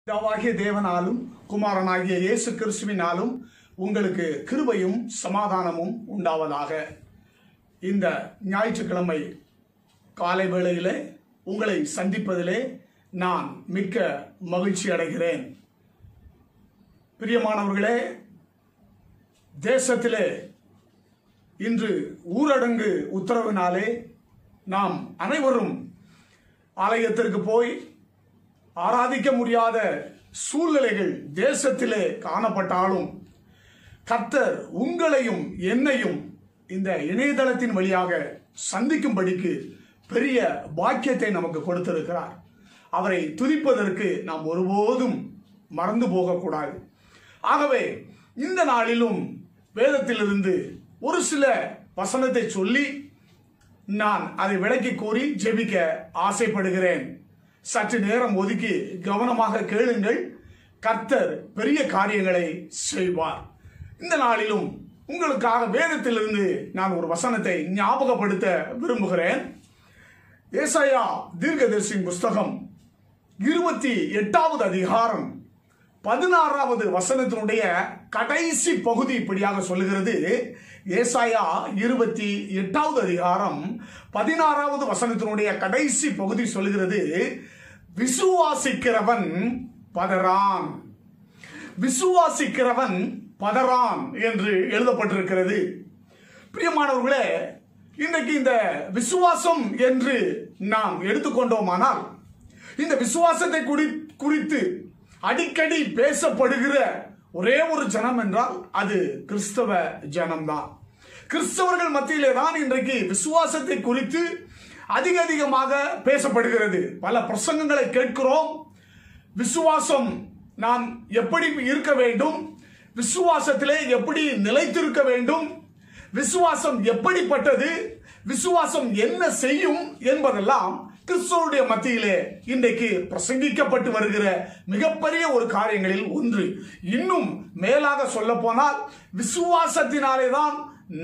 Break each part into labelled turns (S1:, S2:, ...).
S1: பிதாவாகிய தேவனாலும் குமாரனாகிய இயேசு கிறிஸ்துவினாலும் உங்களுக்கு கிருபையும் சமாதானமும் உண்டாவதாக இந்த ஞாயிற்றுக்கிழமை காலை வேளையிலே உங்களை சந்திப்பதிலே நான் மிக்க மகிழ்ச்சி அடைகிறேன் பிரியமானவர்களே தேசத்திலே இன்று ஊரடங்கு உத்தரவினாலே நாம் அனைவரும் ஆலயத்திற்கு போய் ஆராதிக்க முடியாத சூழ்நிலைகள் தேசத்திலே காணப்பட்டாலும் கர்த்தர் உங்களையும் என்னையும் இந்த இணையதளத்தின் வழியாக சந்திக்கும்படிக்கு பெரிய பாக்கியத்தை நமக்கு கொடுத்திருக்கிறார் அவரை துதிப்பதற்கு நாம் ஒருபோதும் மறந்து போகக்கூடாது ஆகவே இந்த நாளிலும் வேதத்திலிருந்து ஒரு சில வசனத்தை சொல்லி நான் அதை விளக்கி கூறி ஜெபிக்க ஆசைப்படுகிறேன் சற்று நேரம் ஒதுக்கி கவனமாக கேளுங்கள் கர்த்தர் பெரிய காரியங்களை செய்வார் இந்த நாளிலும் உங்களுக்காக வேதத்திலிருந்து நான் ஒரு வசனத்தை ஞாபகப்படுத்த விரும்புகிறேன் ஏசாயா தீர்க்கதரிசியின் புஸ்தகம் இருபத்தி எட்டாவது அதிகாரம் பதினாறாவது வசனத்தினுடைய கடைசி பகுதி இப்படியாக சொல்லுகிறது ஏசாயா இருபத்தி எட்டாவது அதிகாரம் பதினாறாவது வசனத்தினுடைய கடைசி பகுதி சொல்லுகிறது விசுவாசிக்கிறவன் பதறான் விசுவாசிக்கிறவன் பதறான் என்று எழுதப்பட்டிருக்கிறது பிரியமானவர்களே இன்றைக்கு இந்த விசுவாசம் என்று நாம் எடுத்துக்கொண்டோமானால் இந்த விசுவாசத்தை குறி குறித்து அடிக்கடி பேசப்படுகிற ஒரே ஒரு ஜனம் என்றால் அது கிறிஸ்தவ ஜனம்தான் கிறிஸ்தவர்கள் மத்தியிலே தான் இன்றைக்கு விசுவாசத்தை குறித்து அதிக அதிகமாக பேசப்படுகிறது பல பிரசங்கங்களை கேட்கிறோம் விசுவாசம் நாம் எப்படி இருக்க வேண்டும் விசுவாசத்திலே எப்படி நிலைத்திருக்க வேண்டும் விசுவாசம் எப்படிப்பட்டது விசுவாசம் என்ன செய்யும் என்பதெல்லாம் கிறிஸ்தவருடைய மத்தியிலே இன்றைக்கு பிரசங்கிக்கப்பட்டு வருகிற மிகப்பெரிய ஒரு காரியங்களில் ஒன்று இன்னும் மேலாக சொல்ல போனால் விசுவாசத்தினாலே தான்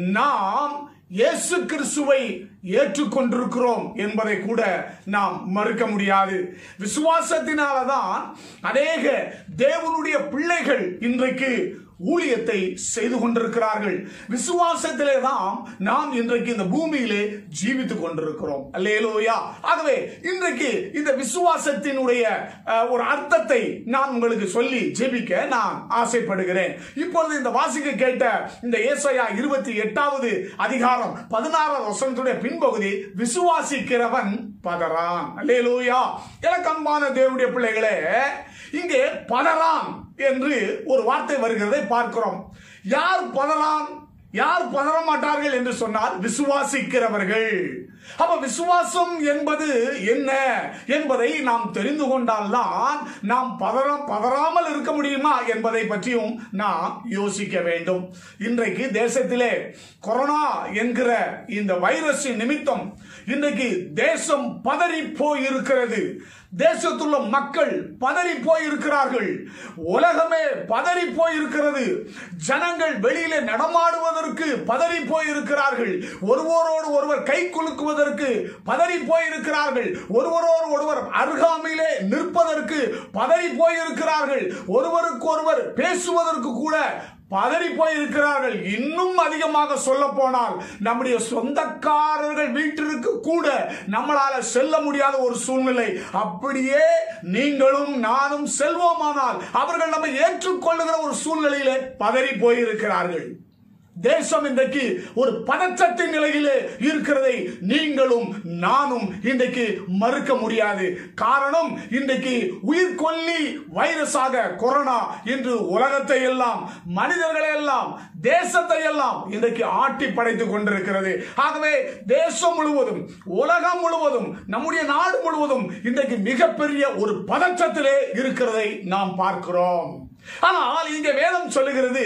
S1: நாம் இயேசு கிறிஸ்துவை ஏற்றுக்கொண்டிருக்கிறோம் என்பதை கூட நாம் மறுக்க முடியாது விசுவாசத்தினாலதான் அநேக தேவனுடைய பிள்ளைகள் இன்றைக்கு ஊழியத்தை செய்து கொண்டிருக்கிறார்கள் விசுவாசத்திலே தான் நாம் இன்றைக்கு இந்த பூமியிலே ஜீவித்துக் கொண்டிருக்கிறோம் அல்லேலோயா ஆகவே இன்றைக்கு இந்த விசுவாசத்தினுடைய அஹ், ஒரு அர்த்தத்தை நான் உங்களுக்கு சொல்லி ஜெபிக்க நான் ஆசைப்படுகிறேன் இப்பொழுது இந்த வாசிக்க கேட்ட இந்த ஏசாயா இருபத்தி எட்டாவது அதிகாரம் பதினாறாவது வசனத்துடைய பின்பகுதி விசுவாசிக்கிறவன் பதறான் அல்லேலூயா எனக்கு அன்பான தேவனுடைய பிள்ளைகளே இங்கே பதறான் என்று ஒரு வார்த்தை வருகிறதை பார்க்கிறோம் யார் பதறான் யார் பதற மாட்டார்கள் என்று சொன்னால் விசுவாசிக்கிறவர்கள் அப்ப விசுவாசம் என்பது என்ன என்பதை நாம் தெரிந்து கொண்டால்தான் நாம் பதற பதறாமல் இருக்க முடியுமா என்பதை பற்றியும் நாம் யோசிக்க வேண்டும் இன்றைக்கு தேசத்திலே கொரோனா என்கிற இந்த வைரஸ் நிமித்தம் இன்றைக்கு தேசம் பதறி போயிருக்கிறது தேசத்துள்ள மக்கள் பதறி போயிருக்கிறார்கள் உலகமே பதறி போயிருக்கிறது ஜனங்கள் வெளியிலே நடமாடுவதற்கு பதறி போயிருக்கிறார்கள் ஒருவரோடு ஒருவர் கை குலுக்குவதற்கு பதறி போயிருக்கிறார்கள் ஒருவரோடு ஒருவர் அருகாமையிலே நிற்பதற்கு பதறி போயிருக்கிறார்கள் ஒருவருக்கு ஒருவர் பேசுவதற்கு கூட பதறி போயிருக்கிறார்கள் இன்னும் அதிகமாக சொல்ல போனால் நம்முடைய சொந்தக்காரர்கள் வீட்டிற்கு கூட நம்மளால செல்ல முடியாத ஒரு சூழ்நிலை அப்படியே நீங்களும் நானும் செல்வோமானால் அவர்கள் நம்மை ஏற்றுக்கொள்ளுகிற ஒரு சூழ்நிலையிலே பதறி போயிருக்கிறார்கள் தேசம் இன்றைக்கு ஒரு பதற்றத்தின் நிலையிலே இருக்கிறதை நீங்களும் நானும் இன்றைக்கு மறுக்க முடியாது காரணம் இன்றைக்கு உயிர்கொல்லி வைரஸாக கொரோனா இன்று உலகத்தை எல்லாம் மனிதர்களை எல்லாம் தேசத்தை எல்லாம் இன்றைக்கு ஆட்டி படைத்துக் கொண்டிருக்கிறது ஆகவே தேசம் முழுவதும் உலகம் முழுவதும் நம்முடைய நாடு முழுவதும் இன்றைக்கு மிகப்பெரிய ஒரு பதற்றத்திலே இருக்கிறதை நாம் பார்க்கிறோம் ஆனால் இங்க வேதம் சொல்லுகிறது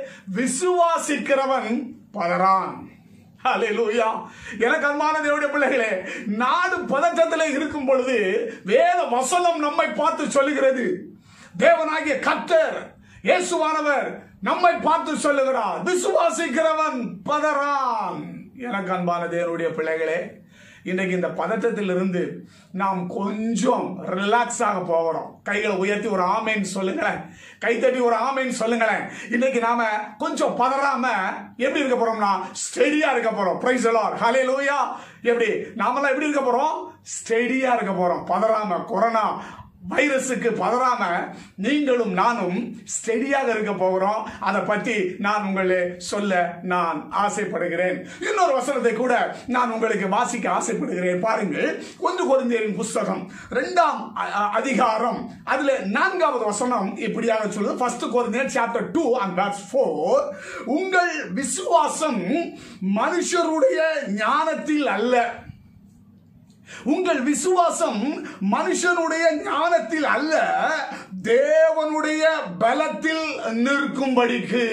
S1: விசுவாசிக்கிறவன் பதறான் ஹalleluya எனக்கு அன்பான தேவனுடைய பிள்ளைகளே நாடு பதற்றத்தில் இருக்கும் பொழுது வேத வசனம் நம்மை பார்த்து சொல்லுகிறது தேவனாகிய கர்த்தர் இயேசுவானவர் நம்மை பார்த்து சொல்லுகிறார் விசுவாசிக்கிறவன் பதறான் எனக்கு அன்பான தேவனுடைய பிள்ளைகளே இன்றைக்கு இந்த பதட்டத்திலிருந்து நாம் கொஞ்சம் ரிலாக்ஸ் ஆக போகிறோம் கைகளை உயர்த்தி ஒரு ஆமேன்னு சொல்லுங்களேன் கைத்தட்டி ஒரு ஆமேன்னு சொல்லுங்களேன் இன்னைக்கு நாம கொஞ்சம் பதறாம எப்படி இருக்க போறோம்னா ஸ்டெடியா இருக்க போறோம் பிரைஸ் எல்லாம் ஹலே லூயா எப்படி நாமெல்லாம் எப்படி இருக்க போறோம் ஸ்டெடியா இருக்க போறோம் பதறாம கொரோனா வைரஸுக்கு பதறாம நீங்களும் நானும் ஸ்டெடியாக இருக்க போகிறோம் அதை பற்றி நான் உங்களை சொல்ல நான் ஆசைப்படுகிறேன் இன்னொரு வசனத்தை கூட நான் உங்களுக்கு வாசிக்க ஆசைப்படுகிறேன் பாருங்கள் ஒன்று குழந்தையரின் புஸ்தகம் ரெண்டாம் அ- அ- அதிகாரம் அதுல நான்காவது வசனம் இப்படியாக சொல்லுது ஃபர்ஸ்ட் குழந்தையர் chapter two and verse four உங்கள் விசுவாசம் மனுஷருடைய ஞானத்தில் அல்ல உங்கள் விசுவாசம் மனுஷனுடைய ஞானத்தில் அல்ல தேவனுடைய பலத்தில் நிற்கும்படிக்கு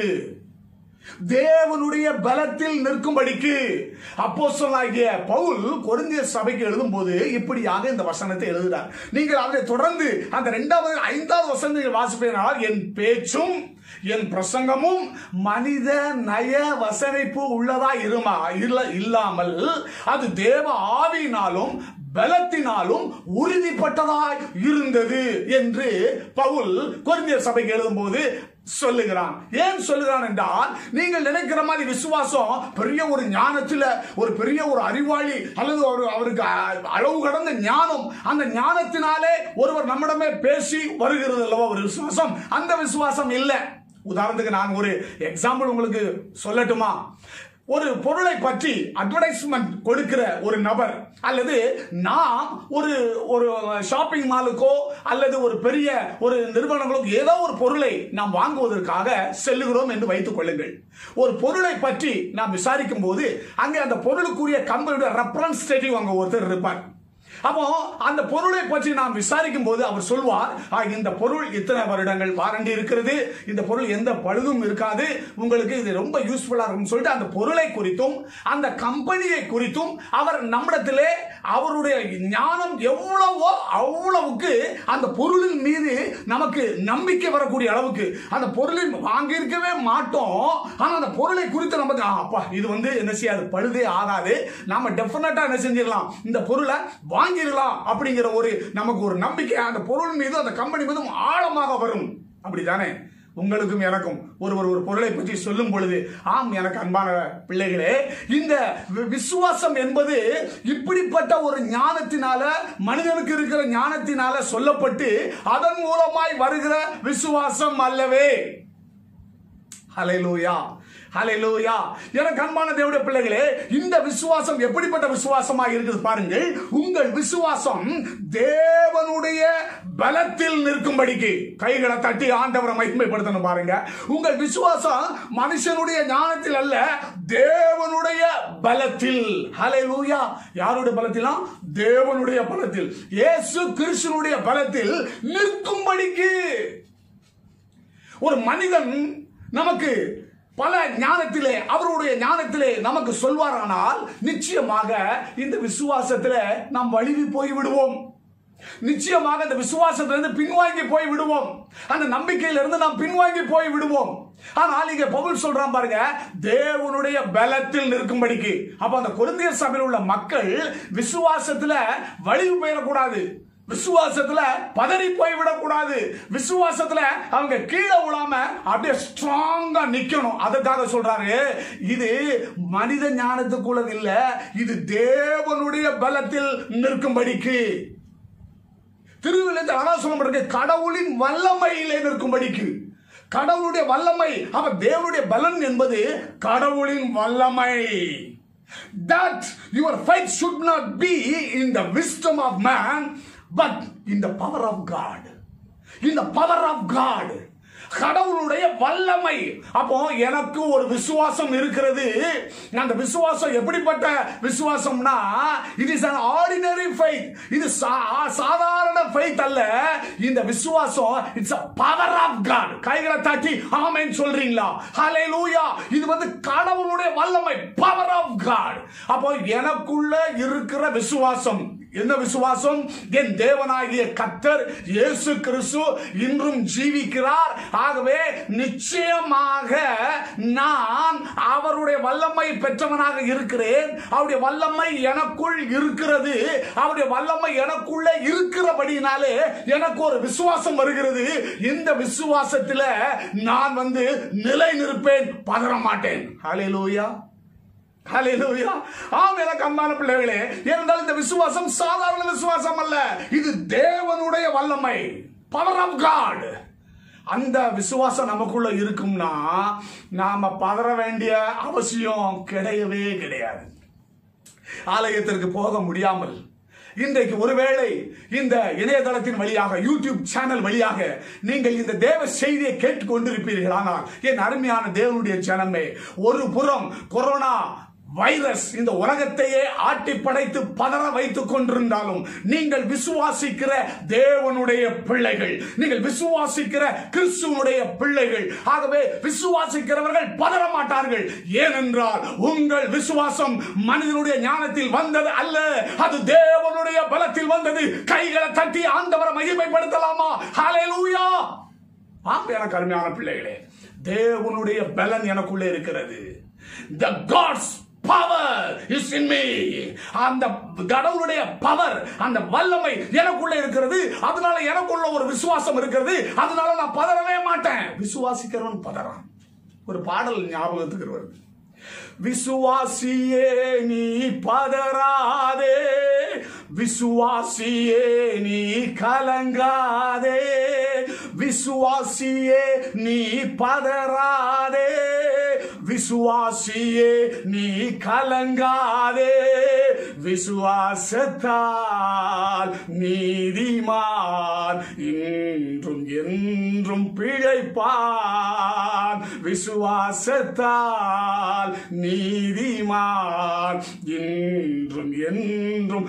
S1: தேவனுடைய பலத்தில் நிற்கும்படிக்கு அப்போஸ்தலனாகிய பவுல் கொரிந்திய சபைக்கு எழுதும்போது இப்படியாக இந்த வசனத்தை எழுதுகிறார் நீங்கள் அதை தொடர்ந்து அந்த இரண்டாவது ஐந்தாவது வசனத்தை வாசிப்பதனால் என் பேச்சும் என் பிரசங்கமும் மனித நய வசனைப்பு உள்ளதா இருமா இல்ல இல்லாமல் அது தேவ ஆவியினாலும் பலத்தினாலும் உறுதிப்பட்டதாய் இருந்தது என்று பவுல் கொரிந்தியர் சபைக்கு எழுதும்போது சொல்லுகிறான் ஏன் சொல்லுகிறான் என்றால் நீங்கள் நினைக்கிற மாதிரி விசுவாசம் பெரிய ஒரு ஞானத்தில் ஒரு பெரிய ஒரு அறிவாளி அல்லது ஒரு அவருக்கு அ- அளவு கடந்த ஞானம் அந்த ஞானத்தினாலே ஒருவர் நம்மிடமே பேசி வருகிறது அல்லவா ஒரு விசுவாசம் அந்த விசுவாசம் இல்லை உதாரணத்துக்கு நான் ஒரு எக்ஸாம்பிள் உங்களுக்கு சொல்லட்டுமா ஒரு பொருளை பற்றி அட்வர்டைஸ்மெண்ட் கொடுக்கிற ஒரு நபர் அல்லது நாம் ஒரு ஒரு ஷாப்பிங் மாலுக்கோ அல்லது ஒரு பெரிய ஒரு நிறுவனங்களுக்கோ ஏதோ ஒரு பொருளை நாம் வாங்குவதற்காக செல்லுகிறோம் என்று வைத்துக் கொள்ளுங்கள் ஒரு பொருளை பற்றி நாம் விசாரிக்கும் போது அங்கே அந்த பொருளுக்குரிய கம்பெனியோட ரெப்ரன்ஸ்டேட்டிவ் அங்க ஒருத்தர் இருப்பார் அப்போ அந்த பொருளை பற்றி நாம் விசாரிக்கும் போது அவர் சொல்வார் "ஆ, இந்த பொருள் இத்தனை வருடங்கள் வாரண்டி இருக்கிறது இந்த பொருள் எந்த பழுதும் இருக்காது உங்களுக்கு இது ரொம்ப யூஸ்ஃபுல்லா இருக்கும் சொல்லிட்டு அந்த பொருளை குறித்தும் அந்த கம்பெனியை குறித்தும் அவர் நம்மிடத்திலே அவருடைய ஞானம் எவ்வளவோ அவ்வளவுக்கு அந்த பொருளின் மீது நமக்கு நம்பிக்கை வரக்கூடிய அளவுக்கு அந்த பொருளின் வாங்கியிருக்கவே மாட்டோம் ஆனா அந்த பொருளை குறித்து நமக்கு "ஆ, அப்பா இது வந்து என்ன செய்யாது பழுதே ஆகாது நாம டெஃபினட்டா என்ன செஞ்சிடலாம் இந்த பொருளை வாங்கிடலாம் அப்படிங்கிற ஒரு நமக்கு ஒரு நம்பிக்கை அந்த பொருள் மீது அந்த கம்பெனி மீதும் ஆழமாக வரும் அப்படிதானே உங்களுக்கும் எனக்கும் ஒருவர் ஒரு பொருளை பற்றி சொல்லும் பொழுது ஆம் எனக்கு அன்பான பிள்ளைகளே இந்த வி- விசுவாசம் என்பது இப்படிப்பட்ட ஒரு ஞானத்தினால மனிதனுக்கு இருக்கிற ஞானத்தினால சொல்லப்பட்டு அதன் மூலமாய் வருகிற விசுவாசம் அல்லவே ஹalleluya ஹalleluya எனக்கு அன்பான தேவனுடைய பிள்ளைகளே இந்த விசுவாசம் எப்படிப்பட்ட விசுவாசமா இருக்குது பாருங்கள் உங்கள் விசுவாசம் தேவனுடைய பலத்தில் நிற்கும்படிக்கு கைகளை தட்டி ஆண்டவரை மகிமைப்படுத்தணும் பாருங்க உங்கள் விசுவாசம் மனுஷனுடைய ஞானத்தில் அல்ல தேவனுடைய பலத்தில் ஹalleluya யாருடைய பலத்திலா தேவனுடைய பலத்தில் இயேசு கிறிஸ்துனுடைய பலத்தில் நிற்கும்படிக்கு ஒரு மனிதன் நமக்கு பல ஞானத்திலே அவருடைய ஞானத்திலே நமக்கு சொல்வாரானால் நிச்சயமாக இந்த விசுவாசத்திலே நாம் வழுவி போய் விடுவோம் நிச்சயமாக இந்த விசுவாசத்திலிருந்து பின்வாங்கி போய் விடுவோம் அந்த நம்பிக்கையிலிருந்து நாம் பின்வாங்கி போய் விடுவோம் ஆனால் இங்க பவுல் சொல்றான் பாருங்க தேவனுடைய பலத்தில் நிற்கும்படிக்கு அப்ப அந்த கொரிந்தியர் சபையில் உள்ள மக்கள் விசுவாசத்துல வழிவு போயிடக்கூடாது விசுவாசத்துல பதறி போய் விடக்கூடாது விசுவாசத்துல அவங்க கீழே விழாம அப்படியே ஸ்ட்ராங்கா நிக்கணும் அதுக்காக சொல்றாரு இது மனித ஞானத்துக்குள்ளது இல்ல இது தேவனுடைய பலத்தில் நிற்கும்படிக்கு திருவிழத்தில் அதான் சொல்லப்பட்டிருக்கு கடவுளின் வல்லமையிலே நிற்கும்படிக்கு கடவுளுடைய வல்லமை அப்ப தேவனுடைய பலன் என்பது கடவுளின் வல்லமை that your faith should not be in the wisdom of man but in the power of God in the power of God கடவுளுடைய வல்லமை அப்போ எனக்கு ஒரு விசுவாசம் இருக்கிறது அந்த விசுவாசம் எப்படிப்பட்ட விசுவாசம்னா இது இஸ் an ஆர்டினரி ஃபெய்த் இது சா- சாதாரண ஃபெய்த் அல்ல இந்த விசுவாசம் it's a power of God கைகளை தட்டி ஆமென் சொல்றீங்களா ஹalleluya இது வந்து கடவுளுடைய வல்லமை பவர் ஆஃப் காட் அப்போ எனக்குள்ள இருக்கிற விசுவாசம் என்ன விசுவாசம் என் தேவனாகிய கத்தர் இயேசு கிறிஸ்து இன்றும் ஜீவிக்கிறார் ஆகவே நிச்சயமாக நான் அவருடைய வல்லமை பெற்றவனாக இருக்கிறேன் அவருடைய வல்லமை எனக்குள் இருக்கிறது அவருடைய வல்லமை எனக்குள்ள இருக்கிறபடினாலே எனக்கு ஒரு விசுவாசம் வருகிறது இந்த விசுவாசத்தில் நான் வந்து நிலை நிற்பேன் பதற மாட்டேன் ஹalleluya ஹalleluya ஆம் எனக்கு அன்பான பிள்ளைகளே ஏனென்றால் இந்த விசுவாசம் சாதாரண விசுவாசம் அல்ல இது தேவனுடைய வல்லமை பவர் ஆஃப் காட் அந்த விசுவாசம் நமக்குள்ள இருக்கும்னா நாம பதற வேண்டிய அவசியம் கிடையவே கிடையாது ஆலயத்திற்கு போக முடியாமல் இன்றைக்கு ஒருவேளை இந்த இணையதளத்தின் வழியாக யூடியூப் சேனல் வழியாக நீங்கள் இந்த தேவ செய்தியை கேட்டுக் கொண்டிருப்பீர்களானால் என் அருமையான தேவனுடைய ஜனமே ஒரு புறம் கொரோனா வைரஸ் இந்த உலகத்தையே ஆட்டி படைத்து பதற வைத்துக் கொண்டிருந்தாலும் நீங்கள் விசுவாசிக்கிற தேவனுடைய பிள்ளைகள் நீங்கள் விசுவாசிக்கிற கிறிஸ்துவனுடைய பிள்ளைகள் ஆகவே விசுவாசிக்கிறவர்கள் பதற மாட்டார்கள் ஏனென்றால் உங்கள் விசுவாசம் மனிதனுடைய ஞானத்தில் வந்தது அல்ல அது தேவனுடைய பலத்தில் வந்தது கைகளை தட்டி ஆண்டவரை மகிமைப்படுத்தலாமா ஹalleluya ஆம் எனக்கு அருமையான பிள்ளைகளே தேவனுடைய பலன் எனக்குள்ளே இருக்கிறது the god's power is in me அந்த கடவுளுடைய பவர் அந்த வல்லமை எனக்குள்ள இருக்கிறது அதனால எனக்குள்ள ஒரு விசுவாசம் இருக்கிறது அதனால நான் பதறவே மாட்டேன் விசுவாசிக்கிறவன் பதறான் ஒரு பாடல் ஞாபகத்துக்கு வருது விசுவாசியே நீ பதறாதே விசுவாசியே நீ கலங்காதே விசுவாசியே நீ பதறாதே விசுவாசியே நீ கலங்காதே விசுவாசத்தால் நீதிமான் இன்றும் என்றும் பிழைப்பான் விசுவாசத்தால் நீதிமான் இன்றும் என்றும்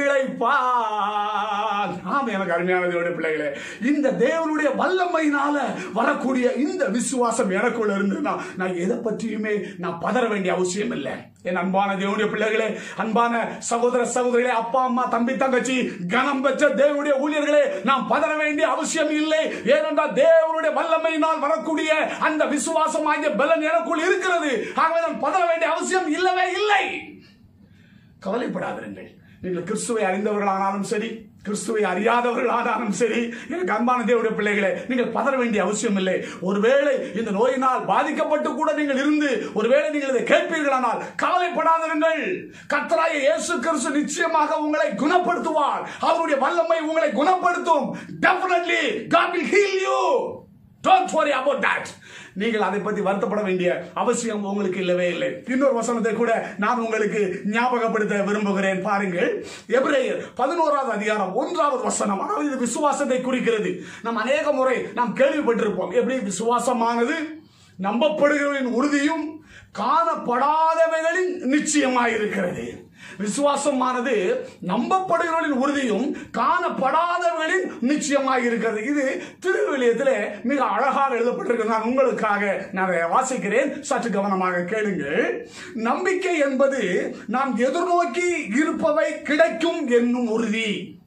S1: பிழைப்பான் ஆமா எனக்கு அருமையான தேவனுடைய பிள்ளைகளே இந்த தேவனுடைய வல்லமையினால வரக்கூடிய இந்த விசுவாசம் எனக்குள்ள இருந்ததுன்னா நான் எதை பற்றியுமே நான் பதற வேண்டிய அவசியம் இல்லை என் அன்பான தேவனுடைய பிள்ளைகளே அன்பான சகோதர சகோதரிகளே அப்பா அம்மா தம்பி தங்கச்சி கனம் பெற்ற தேவனுடைய ஊழியர்களே நாம் பதற வேண்டிய அவசியம் இல்லை ஏனென்றால் தேவனுடைய வல்லமையினால் வரக்கூடிய அந்த விசுவாசம் ஆகிய பலன் எனக்குள் இருக்கிறது ஆகவே நான் பதற வேண்டிய அவசியம் இல்லவே இல்லை கவலைப்படாதிருங்கள் நீங்கள் கிறிஸ்துவை அறிந்தவர்களானாலும் சரி கிறிஸ்துவை அறியாதவர்களானாலும் சரி எனக்கு அன்பான தேவனுடைய பிள்ளைகளே நீங்கள் பதற வேண்டிய அவசியம் இல்லை ஒருவேளை இந்த நோயினால் பாதிக்கப்பட்டு கூட நீங்கள் இருந்து ஒருவேளை நீங்கள் இதை கேட்பீர்களானால் கவலைப்படாதிருங்கள் கத்தராய இயேசு கிறிஸ்து நிச்சயமாக உங்களை குணப்படுத்துவார் அவருடைய வல்லமை உங்களை குணப்படுத்தும் definitely God will heal you don't worry about that நீங்கள் அதை பற்றி வருத்தப்பட வேண்டிய அவசியம் உங்களுக்கு இல்லவே இல்லை இன்னொரு வசனத்தை கூட நான் உங்களுக்கு ஞாபகப்படுத்த விரும்புகிறேன் பாருங்கள் எபிரேயர் பதினோராவது அதிகாரம் ஒன்றாவது வசனம் அதாவது இது விசுவாசத்தை குறிக்கிறது நாம் அநேக முறை நாம் கேள்விப்பட்டிருப்போம் எப்படி விசுவாசமானது நம்பப்படுகிறவரின் உறுதியும் காணப்படாதவைகளின் நிச்சயமாயிருக்கிறது விசுவாசமானது நம்பப்படுகிறவர்களின் உறுதியும் காணப்படாதவர்களின் நிச்சயமாக இருக்கிறது இது திருவிலியத்தில் மிக அழகாக எழுதப்பட்டிருக்கு நான் உங்களுக்காக நான் அதை வாசிக்கிறேன் சற்று கவனமாக கேளுங்கள் நம்பிக்கை என்பது நாம் எதிர்நோக்கி இருப்பவை கிடைக்கும் என்னும் உறுதி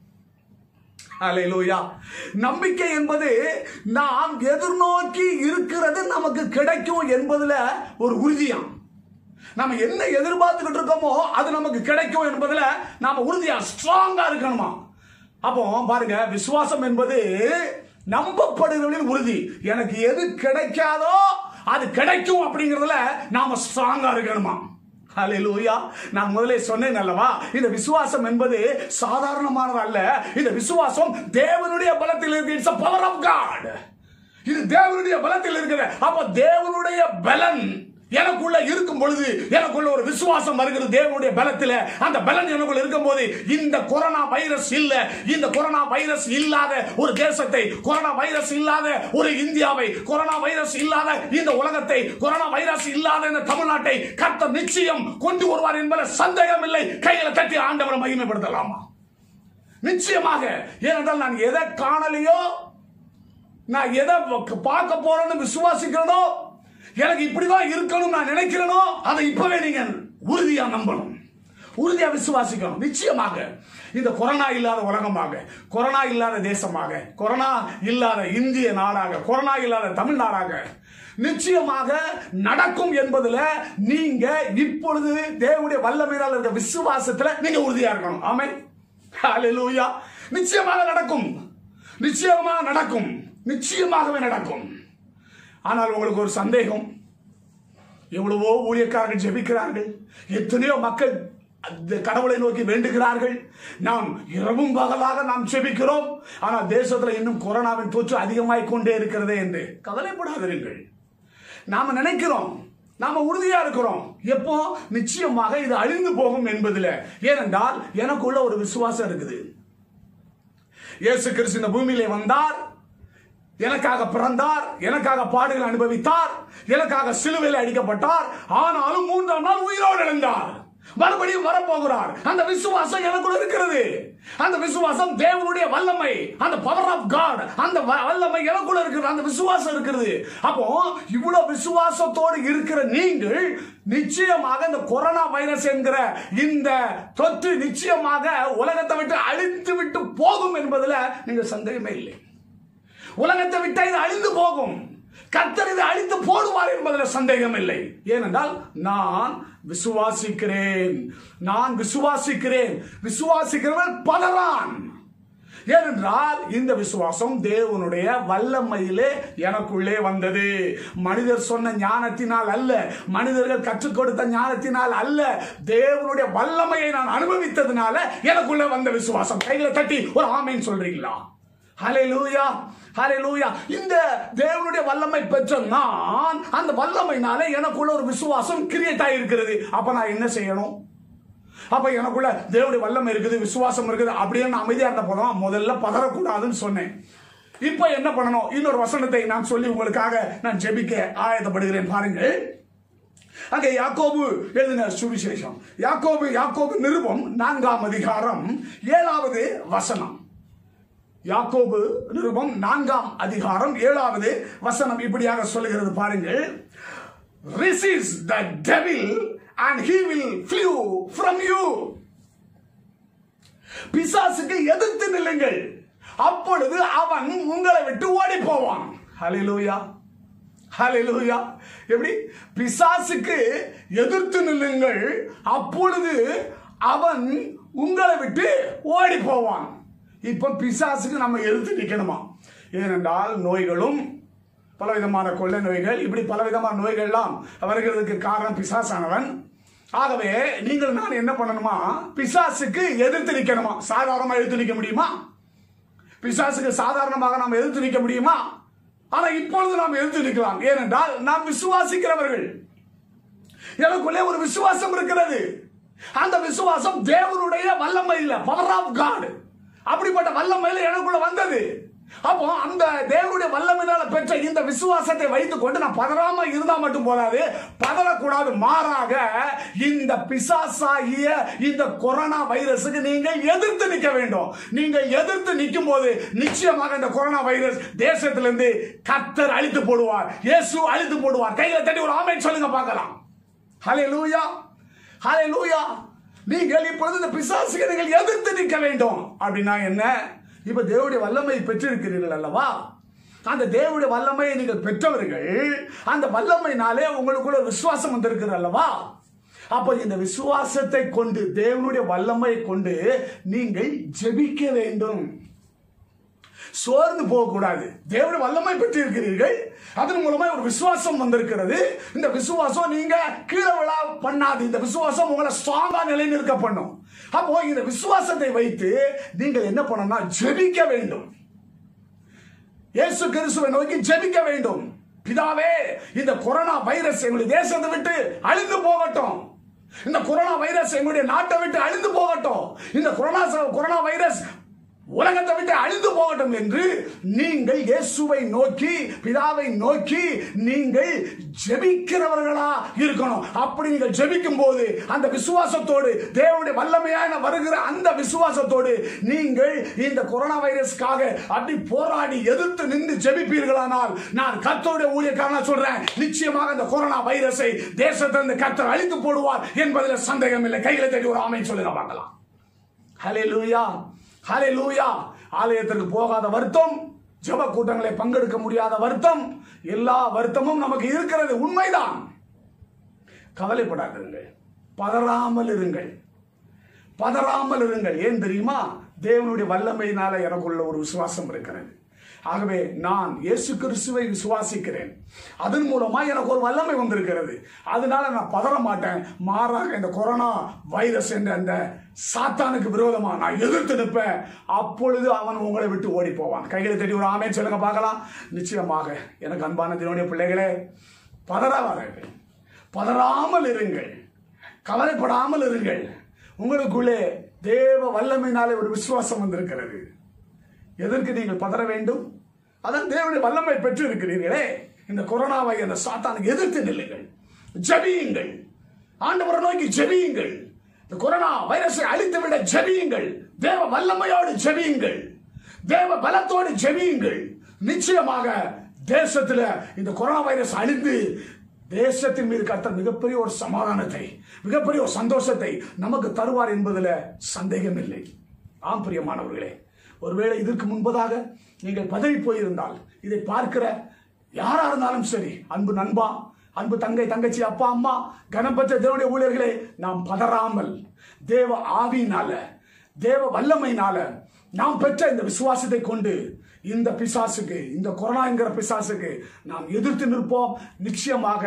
S1: அலையிலூயா நம்பிக்கை என்பது நாம் எதிர்நோக்கி இருக்கிறது நமக்கு கிடைக்கும் என்பதுல ஒரு உறுதியாம் நம்ம என்ன எதிர்பார்த்துக்கிட்டு இருக்கோமோ அது நமக்கு கிடைக்கும் என்பதுல நாம உறுதியா ஸ்ட்ராங்கா இருக்கணுமா அப்போ பாருங்க விசுவாசம் என்பது நம்பப்படுகிறவர்களின் உறுதி எனக்கு எது கிடைக்காதோ அது கிடைக்கும் அப்படிங்கிறதுல நாம ஸ்ட்ராங்கா இருக்கணுமா ஹalleluya நான் முதலே சொன்னேன் அல்லவா இந்த விசுவாசம் என்பது சாதாரணமானது அல்ல இந்த விசுவாசம் தேவனுடைய பலத்தில் இருக்கு இட்ஸ் பவர் ஆஃப் காட் இது தேவனுடைய பலத்தில் இருக்குது அப்ப தேவனுடைய பலன் எனக்குள்ள இருக்கும் பொழுது எனக்குள்ள ஒரு விசுவாசம் வருகிறது தேவனுடைய பலத்தில் அந்த பலன் எனக்குள்ள இருக்கும் போது இந்த கொரோனா வைரஸ் இல்ல இந்த கொரோனா வைரஸ் இல்லாத ஒரு தேசத்தை கொரோனா வைரஸ் இல்லாத ஒரு இந்தியாவை கொரோனா வைரஸ் இல்லாத இந்த உலகத்தை கொரோனா வைரஸ் இல்லாத இந்த தமிழ்நாட்டை கர்த்தர் நிச்சயம் கொண்டு வருவார் என்பதில் சந்தேகம் இல்லை கையில தட்டி ஆண்டவரை மகிமைப்படுத்தலாமா நிச்சயமாக ஏனென்றால் நான் எதை காணலையோ நான் எதை பார்க்க போறேன்னு விசுவாசிக்கிறனோ எனக்கு இப்படிதான் இருக்கணும் நான் நினைக்கிறேனோ அதை இப்பவே நீங்க உறுதியா நம்பணும் உறுதியா விசுவாசிக்கணும் நிச்சயமாக இந்த கொரோனா இல்லாத உலகமாக கொரோனா இல்லாத தேசமாக கொரோனா இல்லாத இந்திய நாடாக கொரோனா இல்லாத தமிழ்நாடாக நிச்சயமாக நடக்கும் என்பதுல நீங்க இப்பொழுது தேவனுடைய வல்லமையால் இருக்க விசுவாசத்துல நீங்க உறுதியா இருக்கணும் ஆமே ஹalleluya நிச்சயமாக நடக்கும் நிச்சயமாக நடக்கும் நிச்சயமாகவே நடக்கும் ஆனால் உங்களுக்கு ஒரு சந்தேகம் எவ்வளவோ ஊழியக்காரர்கள் ஜெபிக்கிறார்கள் எத்தனையோ மக்கள் அந்த கடவுளை நோக்கி வேண்டுகிறார்கள் நாம் இரவும் பகலாக நாம் ஜெபிக்கிறோம் ஆனால் தேசத்துல இன்னும் கொரோனாவின் தொற்று அதிகமாய் கொண்டே இருக்கிறதே என்று கவலைப்படாதிருங்கள் நாம நினைக்கிறோம் நாம உறுதியா இருக்கிறோம் எப்போ நிச்சயமாக இது அழிந்து போகும் என்பதில் ஏனென்றால் எனக்குள்ள ஒரு விசுவாசம் இருக்குது இயேசு கிறிஸ்து இந்த பூமியிலே வந்தார் எனக்காக பிறந்தார் எனக்காக பாடுகள் அனுபவித்தார் எனக்காக சிலுவையில் அடிக்கப்பட்டார் ஆனாலும் மூன்றாம் நாள் உயிரோடு எழுந்தார் மறுபடியும் வரப்போகிறார் அந்த விசுவாசம் எனக்குள்ள இருக்கிறது அந்த விசுவாசம் தேவனுடைய வல்லமை அந்த பவர் ஆஃப் காட் அந்த வ- வல்லமை எனக்குள்ள இருக்கிறது அந்த விசுவாசம் இருக்கிறது அப்போ இவ்வளவு விசுவாசத்தோடு இருக்கிற நீங்கள் நிச்சயமாக இந்த கொரோனா வைரஸ் என்கிற இந்த தொற்று நிச்சயமாக உலகத்தை விட்டு அழித்து விட்டு போகும் என்பதுல நீங்க சந்தேகமே இல்லை உலகத்தை விட்டு இது அழிந்து போகும் கர்த்தர் இதை அழித்து போடுவார் என்பதில் சந்தேகம் இல்லை ஏனென்றால் நான் விசுவாசிக்கிறேன் நான் விசுவாசிக்கிறேன் விசுவாசிக்கிறவன் பலரான் ஏனென்றால் இந்த விசுவாசம் தேவனுடைய வல்லமையிலே எனக்குள்ளே வந்தது மனிதர் சொன்ன ஞானத்தினால் அல்ல மனிதர்கள் கற்றுக் கொடுத்த ஞானத்தினால் அல்ல தேவனுடைய வல்லமையை நான் அனுபவித்ததுனால எனக்குள்ளே வந்த விசுவாசம் கையில தட்டி ஒரு ஆமைன்னு சொல்றீங்களா ஹalleluya ஹalleluya இந்த தேவனுடைய வல்லமை பெற்ற நான் அந்த வல்லமைனால எனக்குள்ள ஒரு விசுவாசம் கிரியேட் ஆகியிருக்கிறது அப்ப நான் என்ன செய்யணும் அப்ப எனக்குள்ள தேவனுடைய வல்லமை இருக்குது விசுவாசம் இருக்குது அப்படியே நான் அமைதியா இருந்த போதும் முதல்ல பதறக்கூடாதுன்னு சொன்னேன் இப்ப என்ன பண்ணணும் இன்னொரு வசனத்தை நான் சொல்லி உங்களுக்காக நான் ஜெபிக்க ஆயத்தப்படுகிறேன் பாருங்கள் அங்கே யாக்கோபு எழுதின சுவிசேஷம் யாக்கோபு யாக்கோபு நிருபம் நான்காம் அதிகாரம் ஏழாவது வசனம் யாக்கோபு நிருபம் நான்காம் அதிகாரம் ஏழாவது வசனம் இப்படியாக சொல்லுகிறது பாருங்கள் resist the devil and he will flew from you பிசாசுக்கு எதிர்த்து நில்லுங்கள் அப்பொழுது அவன் உங்களை விட்டு ஓடி போவான் ஹalleluya ஹalleluya எப்படி பிசாசுக்கு எதிர்த்து நில்லுங்கள் அப்பொழுது அவன் உங்களை விட்டு ஓடி போவான் இப்போ பிசாசுக்கு நம்ம எதிர்த்து நிற்கணுமா ஏனென்றால் நோய்களும் பலவிதமான கொள்ளை நோய்கள் இப்படி பலவிதமான நோய்கள்லாம் வருகிறதுக்கு காரணம் பிசாசானவன் ஆகவே நீங்கள் நான் என்ன பண்ணணுமா பிசாசுக்கு எதிர்த்து நிற்கணுமா சாதாரணமா எதிர்த்து நிற்க முடியுமா பிசாசுக்கு சாதாரணமாக நாம் எதிர்த்து நிற்க முடியுமா ஆனா இப்பொழுது நாம் எதிர்த்து நிற்கலாம் ஏனென்றால் நாம் விசுவாசிக்கிறவர்கள் எனக்குள்ளே ஒரு விசுவாசம் இருக்கிறது அந்த விசுவாசம் தேவனுடைய வல்லமை இல்ல பவர் ஆஃப் காட் அப்படிப்பட்ட வல்லமையில எனக்குள்ள வந்தது அப்போ அந்த தேவனுடைய வல்லமையினால பெற்ற இந்த விசுவாசத்தை வைத்துக் கொண்டு நான் பதறாம இருந்தா மட்டும் போதாது பதறக்கூடாது மாறாக இந்த பிசாசாகிய இந்த கொரோனா வைரஸுக்கு நீங்கள் எதிர்த்து நிற்க வேண்டும் நீங்கள் எதிர்த்து நிற்கும் போது நிச்சயமாக இந்த கொரோனா வைரஸ் தேசத்திலிருந்து கத்தர் அழித்து போடுவார் இயேசு அழித்து போடுவார் கையில தட்டி ஒரு ஆமை சொல்லுங்க பார்க்கலாம் ஹலே லூயா ஹலே லூயா நீங்கள் இப்பொழுது இந்த பிசாசுக்கு நீங்கள் எதிர்த்து நிற்க வேண்டும் அப்படின்னா என்ன இப்ப தேவனுடைய வல்லமை பெற்றிருக்கிறீர்கள் அல்லவா அந்த தேவனுடைய வல்லமையை நீங்கள் பெற்றவர்கள் அந்த வல்லமையினாலே உங்களுக்குள்ள ஒரு விசுவாசம் வந்திருக்கிறது அல்லவா அப்ப இந்த விசுவாசத்தை கொண்டு தேவனுடைய வல்லமையை கொண்டு நீங்கள் ஜெபிக்க வேண்டும் சோர்ந்து போகக்கூடாது தேவனுடைய வல்லமை பெற்று இருக்கிறீர்கள் அதன் மூலமா ஒரு விசுவாசம் வந்திருக்கிறது இந்த விசுவாசம் நீங்க கீழே விழா பண்ணாது இந்த விசுவாசம் உங்களை ஸ்ட்ராங்கா நிலைநிறுத்த பண்ணும் அப்போ இந்த விசுவாசத்தை வைத்து நீங்கள் என்ன பண்ணணும்னா ஜெபிக்க வேண்டும் இயேசு கிறிஸ்துவை நோக்கி ஜெபிக்க வேண்டும் பிதாவே இந்த கொரோனா வைரஸ் எங்களுடைய தேசத்தை விட்டு அழிந்து போகட்டும் இந்த கொரோனா வைரஸ் எங்களுடைய நாட்டை விட்டு அழிந்து போகட்டும் இந்த கொரோனா கொரோனா வைரஸ் உலகத்தை விட்டு அழிந்து போகட்டும் என்று நீங்கள் இயேசுவை நோக்கி பிதாவை நோக்கி நீங்கள் ஜெபிக்கிறவர்களா இருக்கணும் அப்படி நீங்கள் ஜெபிக்கும் போது அந்த விசுவாசத்தோடு தேவனுடைய வல்லமையான வருகிற அந்த விசுவாசத்தோடு நீங்கள் இந்த கொரோனா வைரஸ்க்காக அப்படி போராடி எதிர்த்து நின்று ஜெபிப்பீர்களானால் நான் கர்த்தருடைய ஊழியக்காரனா சொல்றேன் நிச்சயமாக இந்த கொரோனா வைரஸை தேசத்திலிருந்து கர்த்தர் அழித்து போடுவார் என்பதில் சந்தேகம் இல்லை கைகளை தேடி ஒரு ஆமை சொல்லுங்க பார்க்கலாம் ஹலே லூயா ஹலே லூயா ஆலயத்திற்கு போகாத வருத்தம் ஜப கூட்டங்களை பங்கெடுக்க முடியாத வருத்தம் எல்லா வருத்தமும் நமக்கு இருக்கிறது உண்மைதான் கவலைப்படாதிருங்கள் பதறாமல் இருங்கள் பதறாமல் இருங்கள் ஏன் தெரியுமா தேவனுடைய வல்லமையினால எனக்குள்ள ஒரு விசுவாசம் இருக்கிறது ஆகவே நான் இயேசு கிறிஸ்துவை விசுவாசிக்கிறேன் அதன் மூலமா எனக்கு ஒரு வல்லமை வந்திருக்கிறது அதனால நான் பதற மாட்டேன் மாறாக இந்த கொரோனா வைரஸ் என்ற அந்த சாத்தானுக்கு விரோதமா நான் எதிர்த்து நிற்பேன் அப்பொழுது அவன் உங்களை விட்டு ஓடி போவான் கைகளை தட்டி ஒரு ஆமேன்னு சொல்லுங்க பார்க்கலாம் நிச்சயமாக எனக்கு அன்பான தினுடைய பிள்ளைகளே பதறாவார்கள் பதறாமல் இருங்கள் கவலைப்படாமல் இருங்கள் உங்களுக்குள்ளே தேவ வல்லமையினாலே ஒரு விசுவாசம் வந்திருக்கிறது எதற்கு நீங்கள் பதற வேண்டும் அதான் தேவனுடைய வல்லமை பெற்று இருக்கிறீர்களே இந்த கொரோனாவை அந்த சாத்தானுக்கு எதிர்த்து நில்லுங்கள் ஜபியுங்கள் ஆண்டவரை நோக்கி ஜபியுங்கள் இந்த கொரோனா வைரஸை அழித்து விட ஜபியுங்கள் தேவ வல்லமையோடு ஜபியுங்கள் தேவ பலத்தோடு ஜபியுங்கள் நிச்சயமாக தேசத்துல இந்த கொரோனா வைரஸ் அழிந்து தேசத்தின் மீது கர்த்தர் மிகப்பெரிய ஒரு சமாதானத்தை மிகப்பெரிய ஒரு சந்தோஷத்தை நமக்கு தருவார் என்பதில் சந்தேகம் இல்லை ஆம் பிரியமானவர்களே ஒருவேளை இதற்கு முன்பதாக நீங்கள் பதவி போயிருந்தால் இதை பார்க்கிற யாரா இருந்தாலும் சரி அன்பு நண்பா அன்பு தங்கை தங்கச்சி அப்பா அம்மா கணபத்த தேவனுடைய ஊழியர்களே நாம் பதறாமல் தேவ ஆவியினால தேவ வல்லமையினால நாம் பெற்ற இந்த விசுவாசத்தை கொண்டு இந்த பிசாசுக்கு இந்த கொரோனா என்கிற பிசாசுக்கு நாம் எதிர்த்து நிற்போம் நிச்சயமாக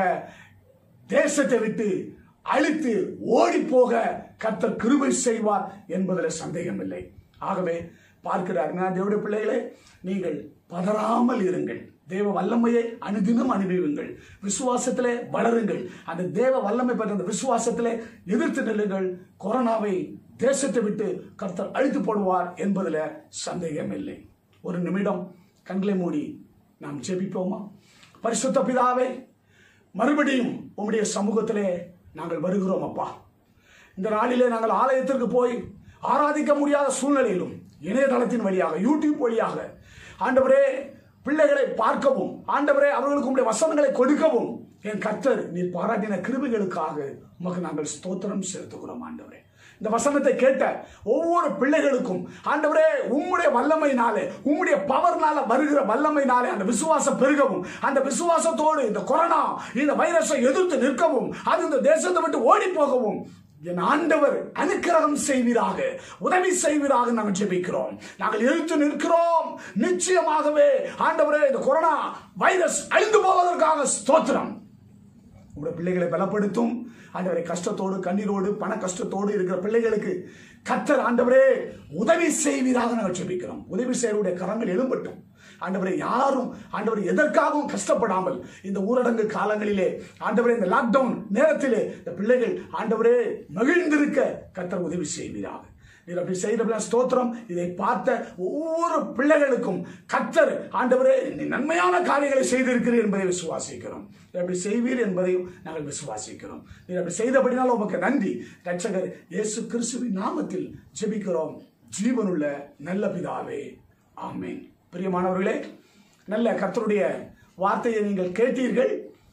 S1: தேசத்தை விட்டு அழித்து ஓடி போக கர்த்தர் கிருபை செய்வார் என்பதில் சந்தேகம் இல்லை ஆகவே பார்க்கிறார் நான் தேவடைய பிள்ளைகளே நீங்கள் பதறாமல் இருங்கள் தேவ வல்லமையை அனுதினம் அனுபவியுங்கள் விசுவாசத்திலே வளருங்கள் அந்த தேவ வல்லமை பெற்ற அந்த விசுவாசத்திலே எதிர்த்து நில்லுங்கள் கொரோனாவை தேசத்தை விட்டு கர்த்தர் அழித்து போடுவார் என்பதில் சந்தேகம் இல்லை ஒரு நிமிடம் கண்களை மூடி நாம் ஜெபிப்போமா பரிசுத்த பிதாவே மறுபடியும் உம்முடைய சமூகத்திலே நாங்கள் வருகிறோம் அப்பா இந்த நாளிலே நாங்கள் ஆலயத்திற்கு போய் ஆராதிக்க முடியாத சூழ்நிலையிலும் இணையதளத்தின் வழியாக யூடியூப் வழியாக ஆண்டவரே பிள்ளைகளை பார்க்கவும் ஆண்டவரே அவர்களுக்கு உடைய வசனங்களை கொடுக்கவும் என் கர்த்தர் நீர் பாராட்டின கிருபிகளுக்காக உமக்கு நாங்கள் ஸ்தோத்திரம் செலுத்துகிறோம் ஆண்டவரே இந்த வசனத்தை கேட்ட ஒவ்வொரு பிள்ளைகளுக்கும் ஆண்டவரே உம்முடைய வல்லமையினாலே உம்முடைய பவர்னால வருகிற வல்லமையினாலே அந்த விசுவாசம் பெருகவும் அந்த விசுவாசத்தோடு இந்த கொரோனா இந்த வைரஸை எதிர்த்து நிற்கவும் அது இந்த தேசத்தை விட்டு ஓடி போகவும் என் ஆண்டவர் அனுக்கிரகம் செய்வீராக உதவி செய்வீராக நாங்கள் ஜெபிக்கிறோம் நாங்கள் எதிர்த்து நிற்கிறோம் நிச்சயமாகவே ஆண்டவரே இந்த கொரோனா வைரஸ் அழிந்து போவதற்காக ஸ்தோத்திரம் உங்களுடைய பிள்ளைகளை பலப்படுத்தும் ஆண்டவரை கஷ்டத்தோடு கண்ணீரோடு பண கஷ்டத்தோடு இருக்கிற பிள்ளைகளுக்கு கத்தர் ஆண்டவரே உதவி செய்வீராக நாங்கள் ஜெபிக்கிறோம் உதவி செய்வருடைய கரங்கள் எழும்பட்டும் ஆண்டவரை யாரும் ஆண்டவர் எதற்காகவும் கஷ்டப்படாமல் இந்த ஊரடங்கு காலங்களிலே ஆண்டவரே இந்த லாக்டவுன் நேரத்திலே இந்த பிள்ளைகள் ஆண்டவரே மகிழ்ந்திருக்க கத்தர் உதவி செய்வீராக நீர் அப்படி செய்த ஸ்தோத்திரம் இதை பார்த்த ஒவ்வொரு பிள்ளைகளுக்கும் கத்தர் ஆண்டவரே நீ நன்மையான காரியங்களை செய்திருக்கிறீர் என்பதை விசுவாசிக்கிறோம் நீர் அப்படி செய்வீர் என்பதையும் நாங்கள் விசுவாசிக்கிறோம் நீர் அப்படி செய்தபடினால் உமக்கு நன்றி ரட்சகர் இயேசு கிறிஸ்துவின் நாமத்தில் ஜெபிக்கிறோம் ஜீவனுள்ள நல்ல பிதாவே ஆமென் பிரியமானவர்களே நல்ல கர்த்தருடைய வார்த்தையை நீங்கள் கேட்டீர்கள்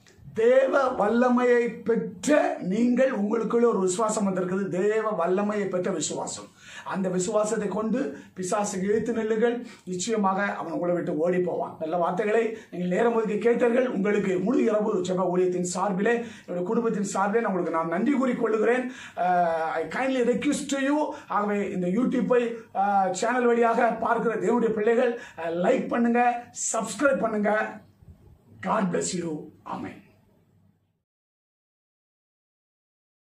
S1: தேவ வல்லமையை பெற்ற நீங்கள் உங்களுக்குள்ள ஒரு விசுவாசம் வந்திருக்குது தேவ வல்லமையை பெற்ற விசுவாசம் அந்த விசுவாசத்தை கொண்டு பிசாசு இழுத்து நெல்லுங்கள் நிச்சயமாக அவன் உங்களை விட்டு ஓடி போவான் நல்ல வார்த்தைகளை நீங்கள் நேரம் ஒதுக்கி கேட்டீர்கள் உங்களுக்கு முழு இரவு ஜெப ஊழியத்தின் சார்பிலே என்னுடைய குடும்பத்தின் சார்பிலே நான் உங்களுக்கு நான் நன்றி கூறிக்கொள்ளுகிறேன் I kindly request to you ஆகவே இந்த யூடியூப்பை சேனல் வழியாக பார்க்கிற தேவனுடைய பிள்ளைகள் லைக் பண்ணுங்க சப்ஸ்கிரைப் பண்ணுங்க காட் bless யூ ஆமென்